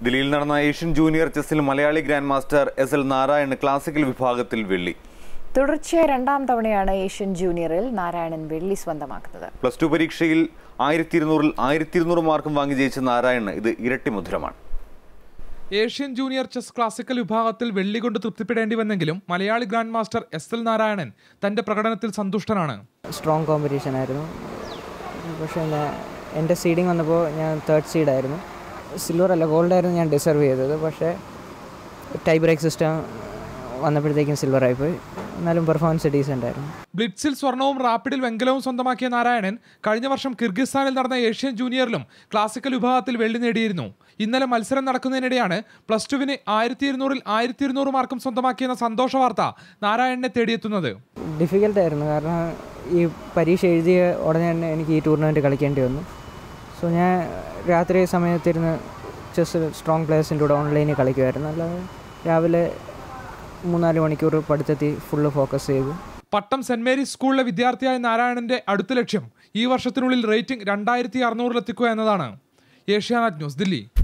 ദില്ലിയിൽ നടന്ന Asian junior ചെസ്സിൽ Malayali grand master S L Narayan classical വിഭാഗത്തിൽ വെള്ളി തുടർച്ചയായ രണ്ടാം തവണയാണ് ഏഷ്യൻ ജൂനിയറിൽ നാരായണൻ വെള്ളി സ്വന്തമാക്കുന്നത് പ്ലസ് ടു പരീക്ഷയിൽ ആയിരത്തി ഇരുന്നൂറിൽ ആയിരത്തി ഇരുന്നൂറ് മാർക്കും വാങ്ങി ജയിച്ച നാരായണ് ഇത് ഇരട്ടി മധുരമാണ് ഏഷ്യൻ ജൂനിയർ ചെസ് ക്ലാസിക്കൽ വിഭാഗത്തിൽ വെള്ളി കൊണ്ട് തൃപ്തിപ്പെടേണ്ടി വന്നെങ്കിലും Malayali grand master S L Narayanan തന്റെ പ്രകടനത്തിൽ സന്തുഷ്ടനാണ് സ്ട്രോങ് കോമ്പറ്റീഷൻ ആയിരുന്നു പക്ഷേ ഞാൻ എൻ്റെ സീഡിങ് വന്നപ്പോൾ ഞാൻ തേർഡ് സീഡായിരുന്നു സിൽവർ അല്ല ഗോൾഡ് ആയിരുന്നു ഞാൻ ഡിസർവ് ചെയ്തത് പക്ഷേ ടൈ ബ്രേക്ക് സിസ്റ്റം വന്നപ്പോഴത്തേക്കും സിൽവർ ആയിപ്പോയി എന്നാലും പെർഫോമൻസ് ഡീസൻ്റ് ആയിരുന്നു ബ്ലിറ്റ്സിൽ സ്വർണവും റാപ്പിഡിൽ വെങ്കലവും സ്വന്തമാക്കിയ നാരായണൻ കഴിഞ്ഞ വർഷം കിർഗിസ്ഥാനിൽ നടന്ന ഏഷ്യൻ ജൂനിയറിലും ക്ലാസിക്കൽ വിഭാഗത്തിൽ വെള്ളി നേടിയിരുന്നു ഇന്നലെ മത്സരം നടക്കുന്നതിനിടെയാണ് പ്ലസ് ടുവിന് ആയിരത്തി ഇരുന്നൂറിൽ ആയിരത്തി ഇരുന്നൂറ് മാർക്കും സ്വന്തമാക്കിയെന്ന സന്തോഷ വാർത്ത നാരായണനെ തേടിയെത്തുന്നത് ഡിഫിക്കൽട്ടായിരുന്നു കാരണം ഈ പരീക്ഷ എഴുതിയ ഉടനെ തന്നെ എനിക്ക് ഈ ടൂർണമെൻറ്റ് കളിക്കേണ്ടി വന്നു സോ ഞാൻ രാത്രി സമയത്തിരുന്ന് ചെസ് സ്ട്രോങ് പ്ലേയേഴ്സിൻ്റെ കൂടെ ഓൺലൈനിൽ കളിക്കുമായിരുന്നു അല്ലാതെ രാവിലെ മൂന്നാല് മണിക്കൂർ പഠിത്തത്തിൽ ഫുള്ള് ഫോക്കസ് ചെയ്തു പട്ടം സെന്റ് മേരീസ് സ്കൂളിലെ വിദ്യാർത്ഥിയായ നാരായണന്റെ അടുത്ത ലക്ഷ്യം ഈ വർഷത്തിനുള്ളിൽ റേറ്റിംഗ് രണ്ടായിരത്തി അറുന്നൂറിലെത്തിക്കുക എന്നതാണ് ഏഷ്യാനെറ്റ് ന്യൂസ് ദില്ലി